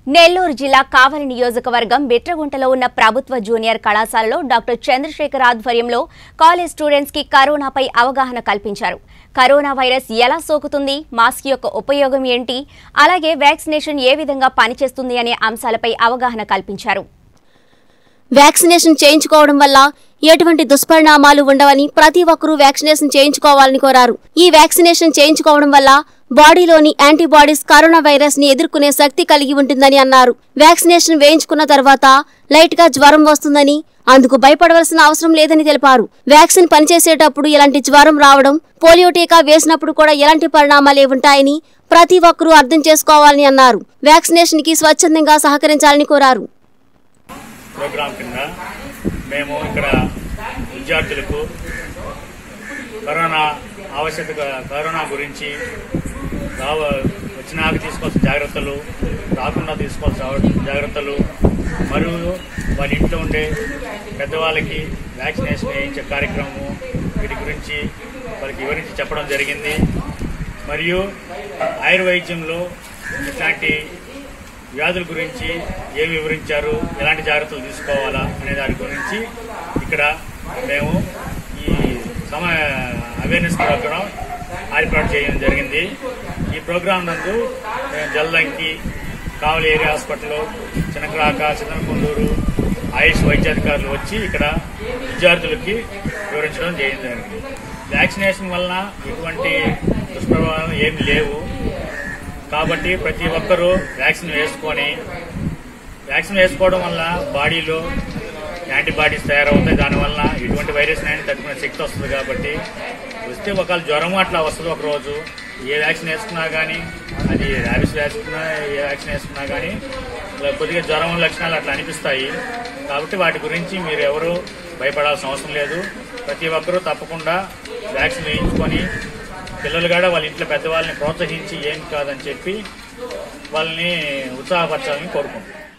నెల్లూరు జిల్లా కావలి నియోజకవర్గం బిట్రగుంటలో ఉన్న ప్రభుత్వ జూనియర్ కళాశాలలో డాక్టర్ చంద్రశేఖర్ ఆధ్వర్యంలో కాలేజ్ స్టూడెంట్స్ కి కరోనాపై అవగాహన కల్పించారు కరోనా వైరస్ ఎలా సోకుతుంది మాస్క్ యొక్క ఉపయోగం ఏంటి అలాగే వ్యాక్సినేషన్ ఏ విధంగా పనిచేస్తుంది అనే అంశాలపై అవగాహన కల్పించారు వ్యాక్సినేషన్ చేయించుకోవడం వల్ల ఎటువంటి దుష్పరిణామాలు ఉండవని ప్రతి ఒక్కరూ వ్యాక్సినేషన్ చేయించుకోవాలని కోరారు ఈ వ్యాక్సినేషన్ చేయించుకోవడం వల్ల బాడీలోని యాంటీబాడీస్ కరోనా వైరస్ ని ఎదుర్కొనే శక్తి కలిగి ఉంటుందని అన్నారు వ్యాక్సినేషన్ వేయించుకున్న తర్వాత లైట్ గా జ్వరం వస్తుందని అందుకు భయపడవలసిన అవసరం లేదని తెలిపారు వ్యాక్సిన్ పనిచేసేటప్పుడు ఎలాంటి జ్వరం రావడం పోలియో టీకా వేసినప్పుడు కూడా ఎలాంటి పరిణామాలే ఉంటాయని ప్రతి ఒక్కరూ అర్థం చేసుకోవాలని అన్నారు వ్యాక్సినేషన్ కి స్వచ్ఛందంగా సహకరించాలని కోరారు ప్రోగ్రాం కింద మేము ఇక్కడ విద్యార్థులకు కరోనా ఆవశ్యకత కరోనా గురించి రావ వచ్చినాక తీసుకోవాల్సిన జాగ్రత్తలు రాకుండా తీసుకోవాల్సిన ఆవ- జాగ్రత్తలు మరియు వాళ్ళ ఇంట్లో ఉండే పెద్దవాళ్ళకి వ్యాక్సినేషన్ వేయించే కార్యక్రమము వీటి గురించి వాళ్ళకి వివరించి చెప్పడం జరిగింది మరియు ఆయుర్వైద్యంలో ఇట్లాంటి వ్యాధుల గురించి ఏమి వివరించారు ఎలాంటి జాగ్రత్తలు తీసుకోవాలా అనే దాని గురించి ఇక్కడ మేము ఈ సమ అవేర్నెస్ ప్రోగ్రాం ఏర్పాటు చేయడం జరిగింది ఈ ప్రోగ్రాం నందు మేము జల్లంకి కావలి ఏరియా హాస్పిటల్ చిన్నక్రాక చిన్నకొండూరు ఆయుష్ వైద్యాధికారులు వచ్చి ఇక్కడ విద్యార్థులకి వివరించడం జరిగింది వ్యాక్సినేషన్ వలన ఎటువంటి దుష్ప్రభావాలు ఏమి లేవు కాబట్టి ప్రతి ఒక్కరూ వ్యాక్సిన్ వేసుకొని వ్యాక్సిన్ వేసుకోవడం వల్ల బాడీలో యాంటీబాడీస్ తయారవుతాయి దానివల్ల ఎటువంటి వైరస్ అయినా తట్టుకునే శక్తి వస్తుంది కాబట్టి వస్తే ఒకవేళ జ్వరం అట్లా వస్తుంది ఒక రోజు ఏ వ్యాక్సిన్ వేసుకున్నా కానీ అది ర్యాబిస్ వేసుకున్నా ఏ వ్యాక్సిన్ వేసుకున్నా కానీ ఇలా కొద్దిగా జ్వరం లక్షణాలు అట్లా అనిపిస్తాయి కాబట్టి వాటి గురించి మీరు ఎవరు భయపడాల్సిన అవసరం లేదు ప్రతి ఒక్కరూ తప్పకుండా వ్యాక్సిన్ వేయించుకొని పిల్లలు కూడా వాళ్ళ ఇంట్లో పెద్దవాళ్ళని ప్రోత్సహించి ఏం కాదని చెప్పి వాళ్ళని ఉత్సాహపరచాలని కోరుకుంటున్నాం